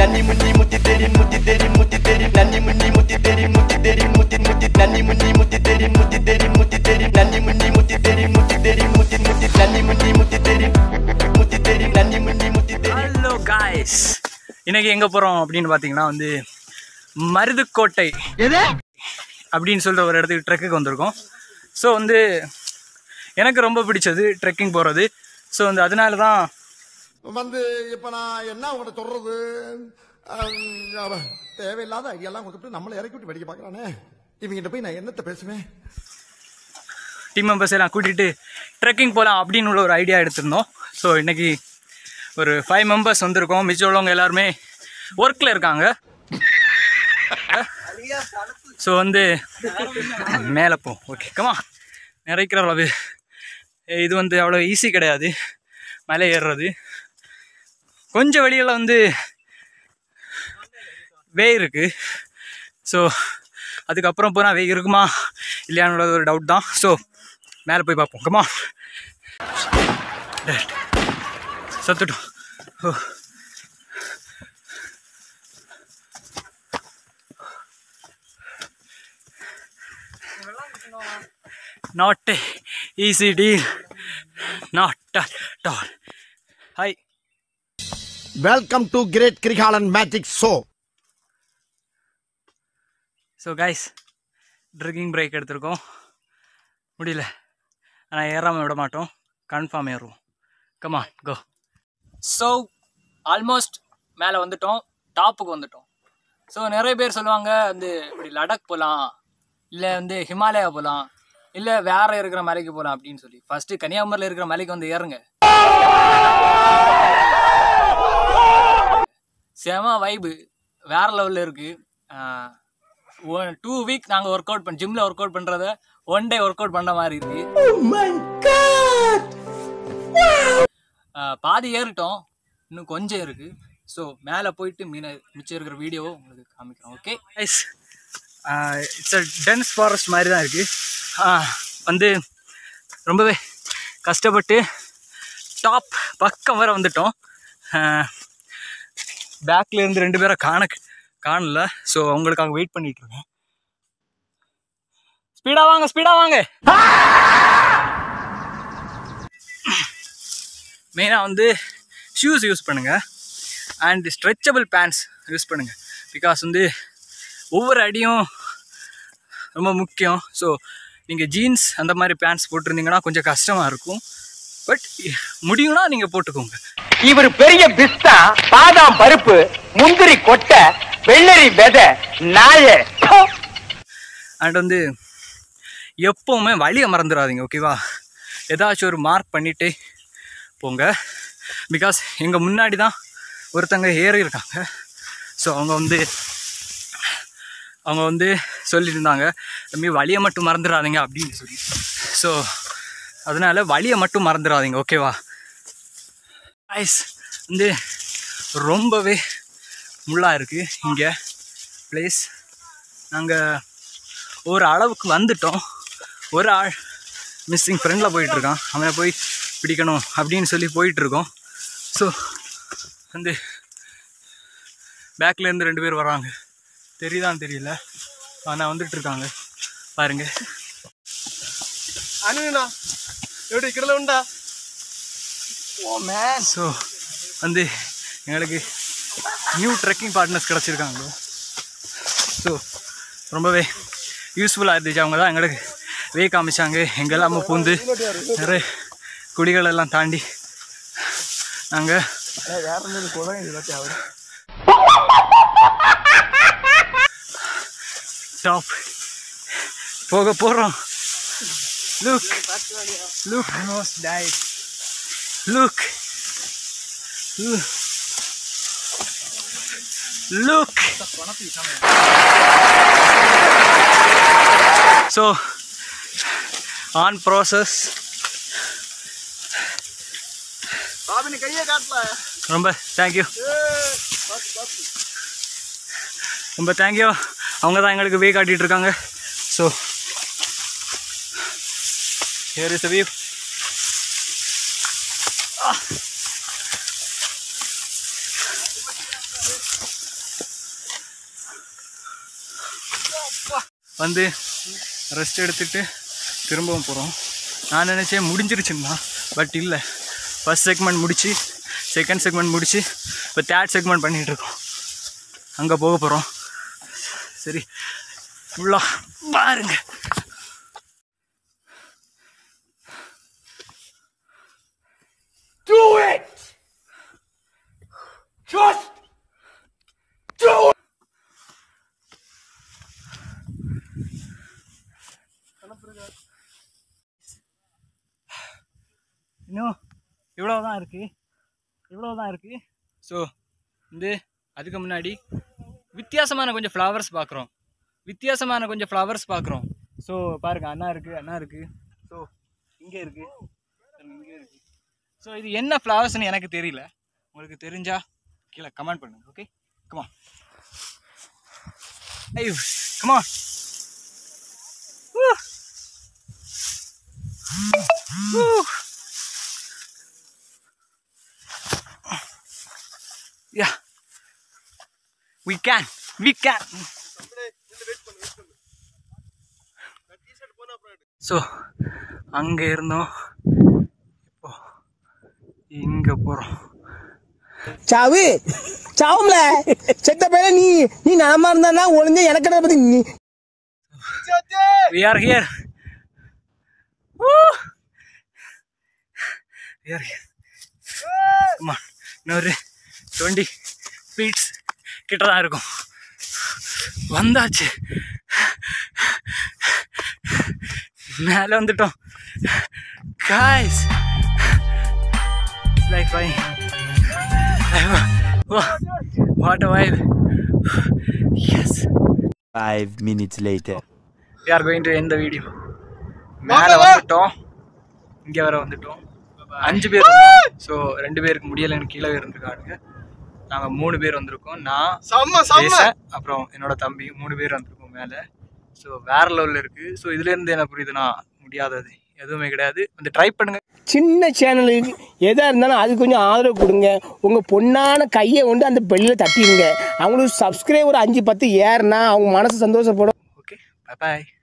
நன்னி முன்னி முத்தி தெரி முத்தி தெரி முத்தி தெரி நன்னி முன்னி முத்தி தெரி முத்தி தெரி முத்தி முத்தி நன்னி முன்னி முத்தி தெரி முத்தி தெரி முத்தி தெரி நன்னி முன்னி முத்தி தெரி முத்தி தெரி முத்தி முத்தி நன்னி முன்னி முத்தி தெரி முத்தி தெரி நன்னி முன்னி முத்தி தெரி ஹலோ காய்ஸ் இன்னைக்கு எங்கே போகிறோம் அப்படின்னு பார்த்தீங்கன்னா வந்து மருதுக்கோட்டை அப்படின்னு சொல்கிற ஒரு இடத்துக்கு ட்ரெக்குக்கு வந்திருக்கோம் ஸோ வந்து எனக்கு ரொம்ப பிடிச்சது ட்ரெக்கிங் போகிறது ஸோ வந்து அதனால தான் வந்து இப்ப நான் என்ன உங்கள்ட்ட சொல்றது அஹ், அவன் தேவையில்லாத ஐடியாலாம் கொடுத்துட்டு நம்மளை இறக்கி விட்டு வெடிக்க பார்க்கறானே இவங்கிட்ட போய் நான் என்னத்த பேசுவேன் டீம் மெம்பர்ஸ் எல்லாம் கூட்டிகிட்டு ட்ரெக்கிங் போகலாம் அப்படின்னு உள்ள ஒரு ஐடியா எடுத்திருந்தோம் ஸோ இன்னைக்கு ஒரு ஃபைவ் மெம்பர்ஸ் வந்திருக்கோம் மிச்சம் உள்ளவங்க எல்லாருமே ஒர்க்கில் இருக்காங்க ஸோ வந்து மேலே போ ஓகே கமா நிறைக்கிற அளவு இது வந்து அவ்வளோ ஈஸி கிடையாது மலை ஏறுறது கொஞ்சம் வெளியில் வந்து வே இருக்கு ஸோ அதுக்கப்புறம் போனால் வே இருக்குமா இல்லையான்னு ஒரு டவுட் தான் ஸோ மேலே போய் பார்ப்போம் கமா சத்துட்டோம் oh not easy deal not at all hi welcome to great Kirikalan magic show so guys drinking break எடுத்திருக்கோம் முடியல ஆனால் ஏறாமல் விட மாட்டோம் கன்ஃபார்ம் ஏறுவோம் கமா கோ ஸோ ஆல்மோஸ்ட் மேலே வந்துட்டோம் டாப்புக்கு வந்துட்டோம் ஸோ நிறைய பேர் சொல்லுவாங்க வந்து இப்படி லடாக் போகலாம் இல்லை வந்து ஹிமாலயா போகலாம் இல்லை வேற இருக்கிற மலைக்கு போகலாம் அப்படின்னு சொல்லி ஃபஸ்ட்டு கன்னியாகுமரியில் இருக்கிற மலைக்கு வந்து ஏறுங்க செம வைபு வேற லெவலில் இருக்குது ஒன் டூ வீக் நாங்கள் ஒர்க் அவுட் பண்ண ஜிம்மில் ஒர்க் அவுட் பண்ணுறத ஒன் டே ஒர்க் அவுட் பண்ண மாதிரி இருக்கு ஆஹ் பாதி ஏறிட்டோம் இன்னும் கொஞ்சம் இருக்கு ஸோ மேலே போயிட்டு மீன மிச்சம் இருக்கிற வீடியோவை உங்களுக்கு காமிக்கிறோம் okay it's a dense forest மாதிரி தான் இருக்குது வந்து ரொம்பவே கஷ்டப்பட்டு டாப் பக்கம் வர வந்துட்டோம் பேக்ல இருந்து ரெண்டு பேரை காண காணல ஸோ அவங்களுக்காக வெயிட் பண்ணிட்டு இருக்கேன் ஸ்பீடா வாங்க ஸ்பீடா வாங்க மெயினாக வந்து ஷூஸ் யூஸ் பண்ணுங்க அண்ட் ஸ்ட்ரெச்சபிள் பேண்ட்ஸ் யூஸ் பண்ணுங்க பிகாஸ் வந்து ஒவ்வொரு அடியும் ரொம்ப முக்கியம் ஸோ நீங்கள் ஜீன்ஸ் அந்த மாதிரி பேண்ட்ஸ் போட்டிருந்தீங்கன்னா கொஞ்சம் கஷ்டமாக இருக்கும் பட் முடியும்னா நீங்கள் போட்டுக்கோங்க இவர் பெரிய பிஸ்தா பாதாம் பருப்பு முந்திரி கொட்டை வெள்ளரி விதை நாய அண்ட் வந்து எப்போவுமே வழியை மறந்துடாதீங்க ஓகேவா ஏதாச்சும் ஒரு மார்க் பண்ணிகிட்டே போங்க பிகாஸ் எங்கள் முன்னாடி தான் ஒருத்தங்க ஏறி இருக்காங்க ஸோ அவங்க வந்து அவங்க வந்து சொல்லியிருந்தாங்க தம்பி வழியை மட்டும் மறந்துடாதீங்க அப்படின்னு சொல்லி ஸோ அதனால் வழியை மட்டும் மறந்துடாதீங்க ஓகேவா ஐஸ் வந்து ரொம்பவே முள்ளாக இருக்குது இங்கே ப்ளேஸ் நாங்கள் ஒரு அளவுக்கு வந்துட்டோம் ஒரு ஆள் மிஸ்ஸிங் ஃப்ரெண்டில் போயிட்டுருக்கான் அவனை போய் பிடிக்கணும் அப்படின்னு சொல்லி போயிட்டுருக்கோம் ஸோ வந்து பேக்லேருந்து ரெண்டு பேர் வராங்க தெரியுதான்னு தெரியல ஆனால் வந்துட்டு இருக்காங்க பாருங்க அனுனா எப்படி கிடல உண்டா ஸோ வந்து எங்களுக்கு நியூ ட்ரெக்கிங் பார்ட்னர்ஸ் கிடச்சிருக்காங்க ஸோ ரொம்பவே யூஸ்ஃபுல்லாக இருந்துச்சு அவங்க தான் எங்களுக்கு வே காமிச்சாங்க எங்கெல்லாம் பூந்து நிறைய குடிகள் எல்லாம் தாண்டி நாங்கள் டாப் போக போகிறோம் லுக் லுக் மோஸ்ட் டை look look so on process பாபினி கையை காட்டல ரொம்ப தேங்க்யூ ரொம்ப தேங்க்யூ அவங்க தான் எங்களுக்கு வே காட்டிட்டு இருக்காங்க ஸோ ஹியர் இஸ் வியூ வந்து ரெஸ்ட் எடுத்துட்டு திரும்பவும் போகிறோம் நான் நினச்சேன் முடிஞ்சிருச்சுன்னா பட் இல்லை ஃபஸ்ட் செக்மெண்ட் முடிச்சு செகண்ட் செக்மெண்ட் முடிச்சு இப்போ தேர்ட் செக்மெண்ட் பண்ணிகிட்டு இருக்கோம் அங்கே போக போகிறோம் சரி உள்ள பாருங்க Do it! Just do it! இன்னும் இவ்வளோ தான் இருக்குது இவ்வளோ தான் இருக்குது ஸோ வந்து அதுக்கு முன்னாடி வித்தியாசமான கொஞ்சம் ஃப்ளவர்ஸ் பார்க்குறோம் வித்தியாசமான கொஞ்சம் ஃப்ளவர்ஸ் பார்க்குறோம் ஸோ பாருங்க அண்ணா இருக்குது அண்ணா இருக்குது ஸோ இங்கே இருக்குது இங்கே இருக்குது ஸோ இது என்ன ஃப்ளவர்ஸ்னு எனக்கு தெரியல உங்களுக்கு தெரிஞ்சா கீழே கமெண்ட் பண்ணுங்க ஓகே கமா ஐயோ கமா Yeah. We can. We can. So அங்கே இருந்தோம் இப்போ இங்கே போகிறோம் சாவு சாவும்ல செத்த பேர நீ நீ நலமா இருந்தானா ஒளிஞ்ச எனக்கு என்ன பத்தி நீ We are here. Woo! We are here. Come on. இன்னொரு டுவெண்ட்டி ஃபீட்ஸ் கிட்ட தான் இருக்கும் வந்தாச்சு மேலே வந்துட்டோம் guys like fine what a vibe yes Five minutes later. we are going to end the video மேலே வந்துட்டோம் இங்கே வர வந்துட்டோம் அஞ்சு பேர் ஸோ ரெண்டு பேருக்கு முடியலைன்னு கீழே இருந்திருக்கானுங்க நாங்கள் மூணு பேர் வந்திருக்கோம் நான் ஜெய்சன், அப்புறம் என்னோட தம்பி மூணு பேர் வந்திருக்கோம் மேலே ஸோ வேற லெவலில் இருக்குது ஸோ இதுலேருந்து என்ன புரியுதுன்னா முடியாதது எதுவுமே கிடையாது வந்து ட்ரை பண்ணுங்க சின்ன சேனலுக்கு எதா இருந்தாலும் அது கொஞ்சம் ஆதரவு கொடுங்க உங்க பொண்ணான கையை கொண்டு அந்த பெல்லில் தட்டிடுங்க அவங்களுக்கு சப்ஸ்கிரைபர் அஞ்சு பத்து ஏறுனா அவங்க மனசு சந்தோஷப்படும் ஓகே பாய்